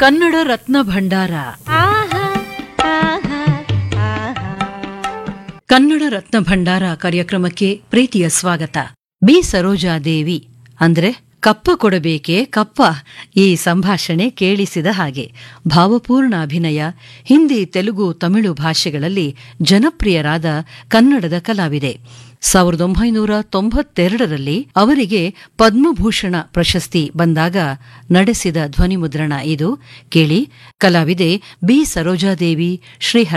ಕನ್ನಡ ರತ್ನ ಭಂಡಾರ ಕನ್ನಡ ರತ್ನ ಭಂಡಾರ ಕಾರ್ಯಕ್ರಮಕ್ಕೆ ಪ್ರೀತಿಯ ಸ್ವಾಗತ ಬಿ ಸರೋಜಾದೇವಿ ಅಂದ್ರೆ ಕಪ್ಪ ಕೊಡಬೇಕೆ ಕಪ್ಪ ಈ ಸಂಭಾಷಣೆ ಕೇಳಿಸಿದ ಹಾಗೆ ಭಾವಪೂರ್ಣ ಅಭಿನಯ ಹಿಂದಿ ತೆಲುಗು ತಮಿಳು ಭಾಷೆಗಳಲ್ಲಿ ಜನಪ್ರಿಯರಾದ ಕನ್ನಡದ ಕಲಾವಿದೆ ಸಾವಿರದ ಒಂಬೈನೂರ ತೊಂಬತ್ತೆರಡರಲ್ಲಿ ಅವರಿಗೆ ಪದ್ಮಭೂಷಣ ಪ್ರಶಸ್ತಿ ಬಂದಾಗ ನಡೆಸಿದ ಧ್ವನಿಮುದ್ರಣ ಇದು ಕೇಳಿ ಕಲಾವಿದೆ ಬಿ ಸರೋಜಾದೇವಿ ಶ್ರೀಹರ